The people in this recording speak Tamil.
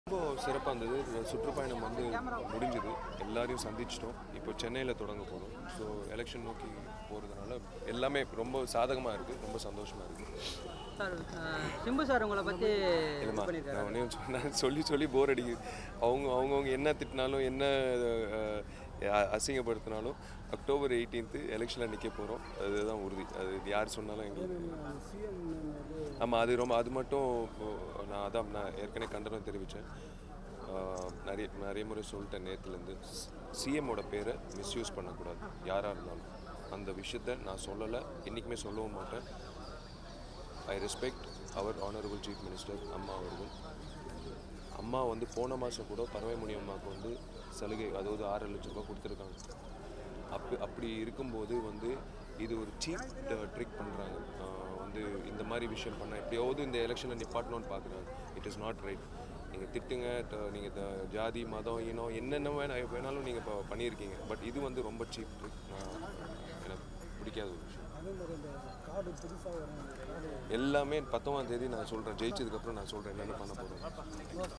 ரொம்ப சிறப்பாக இருந்தது இந்த சுற்றுப்பயணம் வந்து முடிஞ்சுது எல்லாரையும் சந்திச்சிட்டோம் இப்போ சென்னையில் தொடங்க போகிறோம் ஸோ எலெக்ஷன் நோக்கி போகிறதுனால எல்லாமே ரொம்ப சாதகமாக இருக்குது ரொம்ப சந்தோஷமாக இருக்குது சார் அஹ், சிம்பு சார் உங்களை பற்றி இது இல்லைம்மா பண்ணியிருக்காரு நான் ஒன்றே சொன்னேன் சொல்லி சொல்லி போர் அடிக்குது அவங்க அவங்கவுங்க என்ன திட்டினாலும் என்ன அஹ், அ- அசிங்கப்படுத்தினாலும் அக்டோபர் எயிட்டீன்த்து எலெக்ஷனில் நிற்க போகிறோம் அதுதான் உறுதி அது யார் சொன்னாலும் எங்களுக்கு ஆமாம் அது ரொம்ப அது மட்டும் இப்போ நான் அதான் நான் ஏற்கனவே கண்டனம் தெரிவித்தேன் நிறைய நிறைய முறை சொல்லிட்டேன் நேற்றுலேருந்து சிஎம்மோட பேரை மிஸ்யூஸ் பண்ணக்கூடாது யாராக இருந்தாலும் அந்த விஷயத்த நான் சொல்லலை என்றைக்குமே சொல்லவும் மாட்டேன் ஐ ரெஸ்பெக்ட் அவர் ஆனரபிள் சீஃப் மினிஸ்டர் அம்மா அவர்கள் அம்மா வந்து போன மாதம் கூட பறவைமணி அம்மாவுக்கு வந்து சலுகை அதாவது ஆறு லட்ச ரூபாய் கொடுத்துருக்காங்க அப்படி அப்படி இருக்கும்போது வந்து இது ஒரு சீப் ட்ரிக் பண்ணுறாங்க வந்து இந்த மாதிரி விஷயம் பண்ணால் எப்படியாவது இந்த எலெக்ஷனை நிப்பாட்டணும்னு பார்க்குறாங்க இட் இஸ் நாட் ரைட் நீங்கள் திட்டுங்க நீங்கள் ஜாதி மதம் இனம் என்னென்ன வேணா வேணாலும் நீங்கள் இப்போ பண்ணியிருக்கீங்க பட் இது வந்து ரொம்ப சீப் ட்ரிக் எனக்கு பிடிக்காத ஒரு விஷயம் எல்லாமே பத்தொம்பதாம் தேதி நான் சொல்கிறேன் ஜெயிச்சதுக்கப்புறம் நான் சொல்கிறேன் என்னென்ன பண்ண போகிறேன்